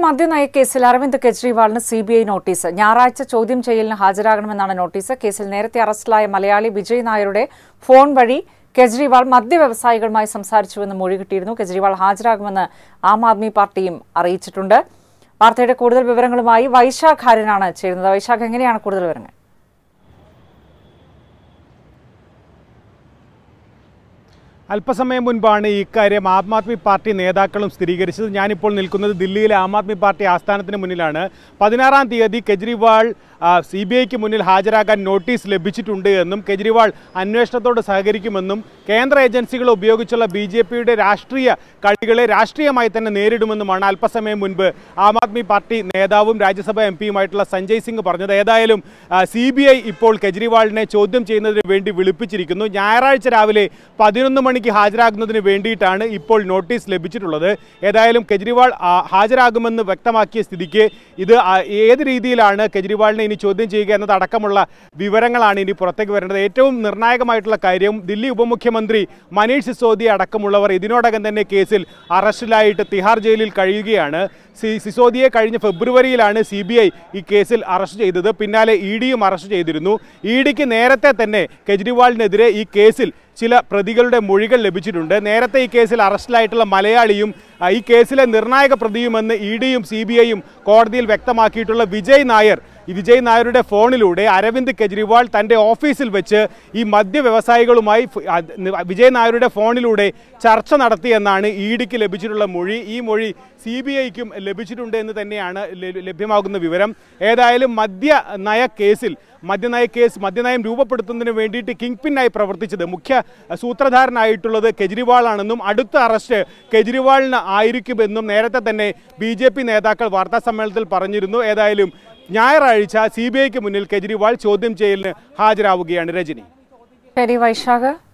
മദ്യനയക്കേസിൽ അരവിന്ദ് കെജ്രിവാളിന് C B I notice ഞായറാഴ്ച ചോദ്യം ചെയ്യലിന് ഹാജരാകണമെന്നാണ് നോട്ടീസ് കേസിൽ നേരത്തെ അറസ്റ്റിലായ മലയാളി വിജയ് നായരുടെ ഫോൺ വഴി കെജ്രിവാൾ മദ്യവ്യവസായികളുമായി സംസാരിച്ചുവെന്ന് മൊഴി കിട്ടിയിരുന്നു കെജ്രിവാൾ ഹാജരാകുമെന്ന് ആം ആദ്മി പാർട്ടിയും അറിയിച്ചിട്ടുണ്ട് വാർത്തയുടെ കൂടുതൽ വിവരങ്ങളുമായി വൈശാഖ് ആര്യനാണ് ചേരുന്നത് വൈശാഖ് എങ്ങനെയാണ് കൂടുതൽ വിവരങ്ങൾ അല്പസമയം മുൻപാണ് ഇക്കാര്യം ആം ആദ്മി പാർട്ടി നേതാക്കളും സ്ഥിരീകരിച്ചത് ഞാനിപ്പോൾ നിൽക്കുന്നത് ദില്ലിയിലെ ആം ആദ്മി പാർട്ടി ആസ്ഥാനത്തിന് മുന്നിലാണ് പതിനാറാം തീയതി കെജ്രിവാൾ സി ബി ഐക്ക് മുന്നിൽ ഹാജരാകാൻ നോട്ടീസ് ലഭിച്ചിട്ടുണ്ട് എന്നും കെജ്രിവാൾ അന്വേഷണത്തോട് സഹകരിക്കുമെന്നും കേന്ദ്ര ഏജൻസികൾ ഉപയോഗിച്ചുള്ള ബി ജെ പിയുടെ രാഷ്ട്രീയ കളികളെ രാഷ്ട്രീയമായി തന്നെ നേരിടുമെന്നുമാണ് അല്പസമയം മുൻപ് ആം ആദ്മി പാർട്ടി നേതാവും രാജ്യസഭാ എം പിയുമായിട്ടുള്ള സഞ്ജയ് സിംഗ് പറഞ്ഞത് ഏതായാലും സി ബി ഐ ഇപ്പോൾ കെജ്രിവാളിനെ ചോദ്യം ചെയ്യുന്നതിന് വേണ്ടി വിളിപ്പിച്ചിരിക്കുന്നു ഞായറാഴ്ച രാവിലെ പതിനൊന്ന് മണിക്ക് ഹാജരാകുന്നതിന് വേണ്ടിയിട്ടാണ് ഇപ്പോൾ നോട്ടീസ് ലഭിച്ചിട്ടുള്ളത് ഏതായാലും കെജ്രിവാൾ ആ, ഹാജരാകുമെന്ന് വ്യക്തമാക്കിയ സ്ഥിതിക്ക് ഇത് ആ, ഏത് രീതിയിലാണ് കെജ്രിവാളിനെ ഇനി ചോദ്യം ചെയ്യുക എന്നതടക്കമുള്ള വിവരങ്ങളാണ് ഇനി പുറത്തേക്ക് വരേണ്ടത് ഏറ്റവും നിർണായകമായിട്ടുള്ള കാര്യം ദില്ലി ഉപമുഖ്യമന്ത്രി മനീഷ് സിസോദിയ അടക്കമുള്ളവർ ഇതിനോടകം തന്നെ കേസിൽ അറസ്റ്റിലായിട്ട് തിഹാർ ജയിലിൽ കഴിയുകയാണ് സി സിസോദിയെ കഴിഞ്ഞ ഫെബ്രുവരിയിലാണ് സി ബി ഐ ഈ കേസിൽ അറസ്റ്റ് ചെയ്തത് പിന്നാലെ ഇ ഡിയും അറസ്റ്റ് ചെയ്തിരുന്നു ഇ ഡിക്ക് നേരത്തെ തന്നെ കെജ്രിവാളിനെതിരെ ഈ കേസിൽ ചില പ്രതികളുടെ മൊഴികൾ ലഭിച്ചിട്ടുണ്ട് നേരത്തെ ഈ കേസിൽ അറസ്റ്റിലായിട്ടുള്ള മലയാളിയും ആ, ഈ കേസിലെ നിർണായക പ്രതിയുമെന്ന് ഇ ഡിയും സി ബി ഐയും കോടതിയിൽ വ്യക്തമാക്കിയിട്ടുള്ള വിജയ് നായർ ഈ വിജയ് നായരുടെ ഫോണിലൂടെ അരവിന്ദ് കെജ്രിവാൾ തൻ്റെ ഓഫീസിൽ വെച്ച് ഈ മദ്യ വ്യവസായികളുമായി ഫ്- അത് നി- വിജയ് നായരുടെ ഫോണിലൂടെ ചർച്ച നടത്തിയെന്നാണ് ഇ ഡിക്ക് ലഭിച്ചിട്ടുള്ള മൊഴി ഈ മൊഴി സി ബി ഐക്കും ലഭിച്ചിട്ടുണ്ട് എന്ന് തന്നെയാണ് ല- ലഭ്യമാകുന്ന വിവരം ഏതായാലും മദ്യ നയ കേസിൽ മദ്യനയ കേസ് മദ്യനയം രൂപപ്പെടുത്തുന്നതിന് വേണ്ടിയിട്ട് കിങ് പിന്നായി പ്രവർത്തിച്ചത് മുഖ്യ സൂത്രധാരനായിട്ടുള്ളത് കെജ്രിവാളാണെന്നും അടുത്ത അറസ്റ്റ് കെജ്രിവാളിന് ആയിരിക്കുമെന്നും നേരത്തെ തന്നെ ബി ജെ പി നേതാക്കൾ വാർത്താ സമ്മേളനത്തിൽ പറഞ്ഞിരുന്നു ഏതായാലും ഞായറാഴ്ച സി ബി ഐക്ക് മുന്നിൽ കെജ്രിവാൾ ചോദ്യം ചെയ്യലിന് ഹാജരാവുകയാണ് രജനി ശരി വൈശാഖ്